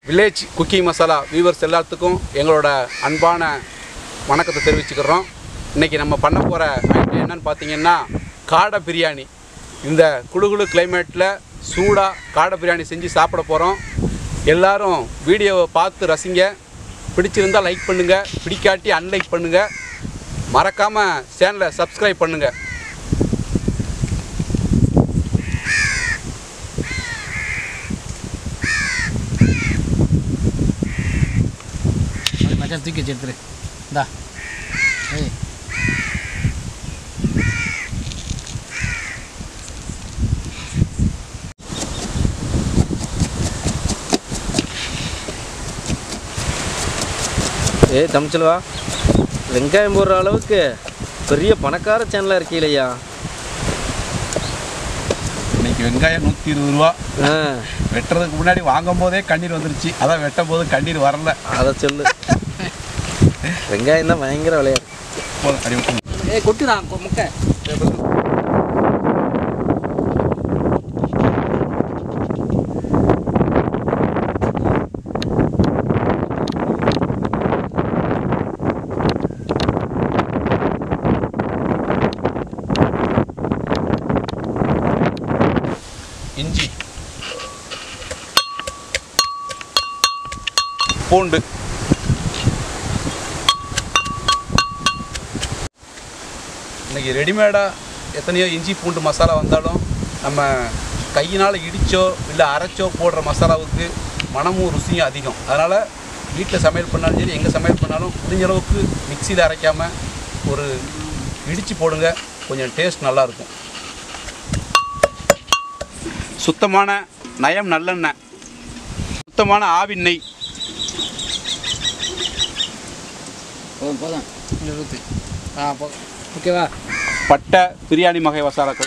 Village cooking masala viewers எல்லாத்துக்கும் எங்களோட அன்பான வணக்கத்தை தெரிவிச்சுக்கிறோம் இன்றைக்கி நம்ம பண்ண போகிற ஐட்டம் என்னன்னு பார்த்தீங்கன்னா காடை பிரியாணி இந்த குளுகுளு கிளைமேட்டில் சூடாக காடை பிரியாணி செஞ்சு சாப்பிட போகிறோம் எல்லாரும் வீடியோவை பார்த்து ரசிங்க பிடிச்சிருந்தால் லைக் பண்ணுங்கள் பிடிக்காட்டி அன்லைக் பண்ணுங்கள் மறக்காமல் சேனலை சப்ஸ்கிரைப் பண்ணுங்கள் அப்படி மச்சான் தூக்கி வச்சு எடுத்துரு இந்தா ஏய் ஏய் தமிழ்ச்செல்வா வெங்காயம் போடுற அளவுக்கு பெரிய பணக்கார சேனலாக இருக்கீலையா இன்னைக்கு வெங்காயம் நூற்றி இருபது ரூபா ஆ வெட்டுறதுக்கு முன்னாடி வாங்கும் போதே கண்ணீர் வந்துருச்சு அதான் வெட்டும் போது கண்ணீர் வரல அதை சொல்லு வெங்காயம் தான் பயங்கர விளையாடு போதும் அடி விட்டுருங்க. ஏய் கொட்டுடா கொ- முட்டை இஞ்சி பூண்டு இன்னைக்கு ரெடிமேடாக எத்தனையோ இஞ்சி பூண்டு மசாலா வந்தாலும் நம்ம கையினால் இடிச்சோ இல்லை அரைச்சோ போடுற மசாலாவுக்கு மனமும் ருசியும் அதிகம் அதனால் வீட்டில் சமையல் பண்ணாலும் சரி எங்கே சமையல் பண்ணாலும் முடிஞ்ச அளவுக்கு மிக்சியில் அரைக்காமல் ஒரு இடித்து போடுங்க கொஞ்சம் டேஸ்ட் நல்லாயிருக்கும் சுத்தமான நயம் நல்லெண்ணெய் சுத்தமான ஆவின் நெய் போதும் போதும் இந்த ஊற்று ஆ போதும் ஓகேவா பட்டை பிரியாணி வகை மசாலாக்கள்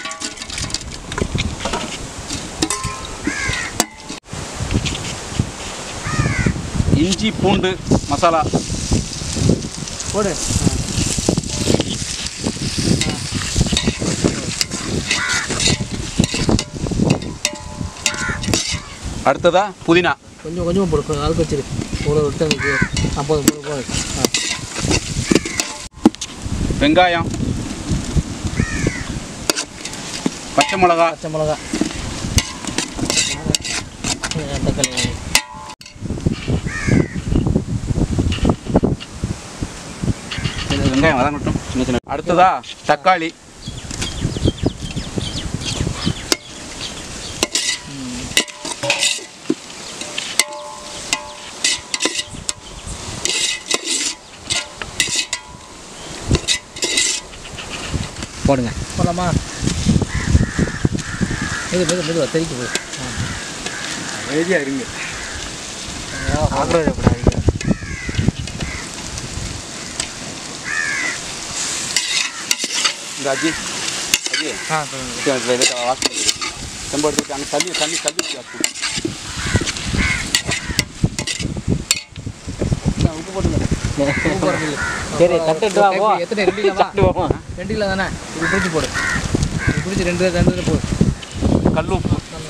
இஞ்சி பூண்டு மசாலா போடு அடுத்ததா புதினா கொஞ்சம் கொஞ்சமாக போடு கொஞ்சம் அதுக்கு வச்சிரு ஒரு விட்டு எனக்கு ஆ போதும் போதும் போதும் ஆ வெங்காயம் பச்சை மிளகா பச்சை மிளகா ஆ, தக்காளி வெங்காயம் வதங்கட்டும் சின்ன சின்ன அடுத்ததா தக்காளி போடுங்க போடலாமா மெது மெது மெதுவா தெரிக்க போகுது ரெடியாக இருங்க இந்த அஜி அஜி ஆ வாஷ் பண்ணிடு செம்பு எடுத்துட்டு அங்கே தண்ணி தண்ணி தண்ணி ஊத்தி wash பண்ணு. உப்பு போடுங்க உப்பு போடுறது சரி, தட்டுட்டு வா, போ. எத்தனை ரெண்டு கிலோவா ரெண்டு கிலோ தானே இது பிடிச்சி போடு இது பிடிச்சி ரெண்டு ரெண்டு ரெண்டு போடு கல் உப்பு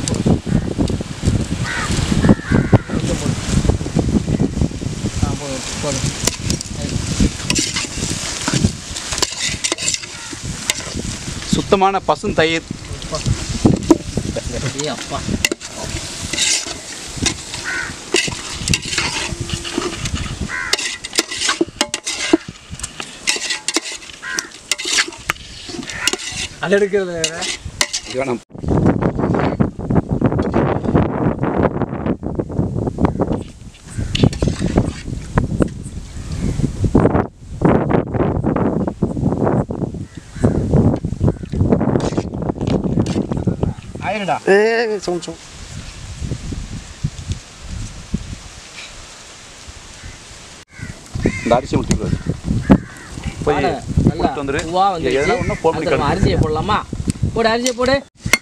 கொஞ்சம் போடு ஆ போதும் போதும் சுத்தமான பசும் தயிர் ஏய் அப்பா அது எடுக்கிறது வேற இது வேணாம் ஆயிருடா ஏ சொம் சொம் இந்த அரிசி ஊற்றிக்கூடாது போய் நல்லா கொடுத்து வந்துரு பூவா வந்துருச்சு. எதனா ஒன்று ஃபோன் பண்ணி அதுக்கு நம்ம கலந்து. அரிசியை போடலாமா போடு அரிசியை போடு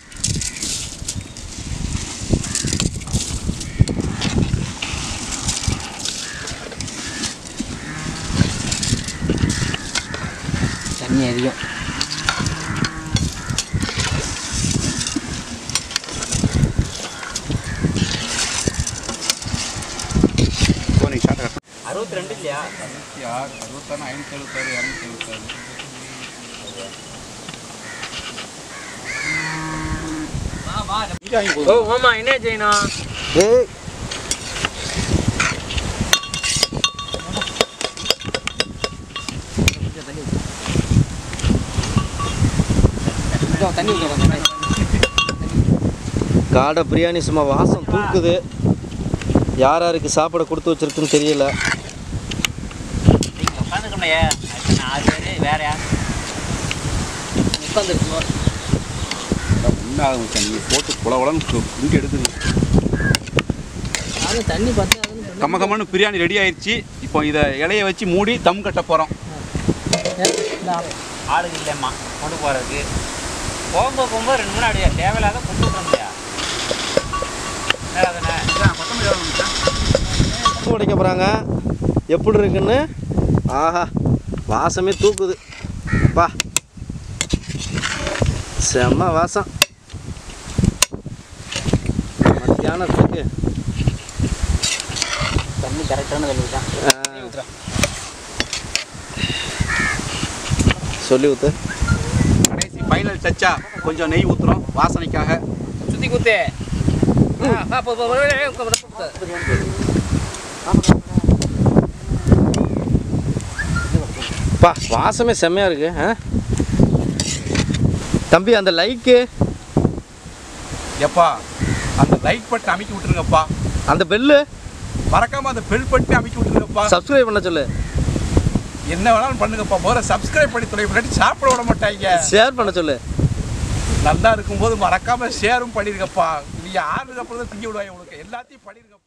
தண்ணி அதிகம் அறுபத்தி ரெண்டு இல்லையா அறுபத்தி ஆறு அறுபத்தாறு ஐநூற்றி எழுபத்தாறு இரநூத்தி எழுபத்தாறு ஓ மாமா என்ன செய்யணும் ஏய் தண்ணி ஊற்றுறோம் காடை பிரியாணி சும்மா வாசம் தூக்குது யார் யாருக்கு சாப்பாடு கொடுத்து வச்சிருக்குன்னு தெரியல நீங்கள் உட்காந்துக்கலையே ஆறு பேர் வேற யார் உட்காந்துருக்கணும் உண்மையாக மச்சான் நீங்கள் போட்டு குல குலன்னு இங்கே எடுக்குது நானும் தண்ணி பார்த்து அதுன்னு சொன்னேன். கம்ம கம்மன்னு பிரியாணி ரெடி ஆயிடுச்சு இப்போ இதை இலைய வச்சு மூடி தம் கட்ட போகிறோம் இந்த ஆள். ஆளுங்க இல்லைம்மா கொண்டு போகிறதுக்கு போகும்போது போகும்போது ரெண்டு மூணு அப்படியே தேவையில்லாத கொண்டு விட்ற முடியா பூ உடைக்க போகிறாங்க எப்படி இருக்குன்னு ஆஹா வாசமே தூக்குது பா செம்ம வாசம் மத்தியானத்துக்கு தண்ணி கரெக்டான தண்ணி தான் ஆ, சொல்லி ஊத்து கடைசி ஃபைனல் டச்சா கொஞ்சம் நெய் ஊற்றுறோம் வாசனைக்காக சுத்தி குத்து ஆ, ஆ, போ, போ, போ, ஏய், ஏய், உட்காரு, உட்காரு. பா வாசமே செம்மையாக இருக்கு ஆ தம்பி அந்த லைக்கு எப்பா அந்த லைக் பட்டு அமைக்கி விட்டுருங்கப்பா அந்த பெல்லு மறக்காம அந்த பெல் பட்டு அமைக்கி விட்டுருங்கப்பா சப்ஸ்கிரைப் பண்ண சொல்லு என்ன வேணாலும் பண்ணுங்கப்பா முதல்ல சப்ஸ்கிரைப் பண்ணி தொலை முன்னாடி சாப்பிட விட மாட்டாங்க ஷேர் பண்ண சொல்லு நல்லா இருக்கும்போது மறக்காம ஷேரும் பண்ணிருங்கப்பா நீங்க ஆறுக்கு அப்புறம் தான் திங்க விடுவாங்க உங்களுக்கு எல்லாத்தையும் பண்ணிருங்கப்பா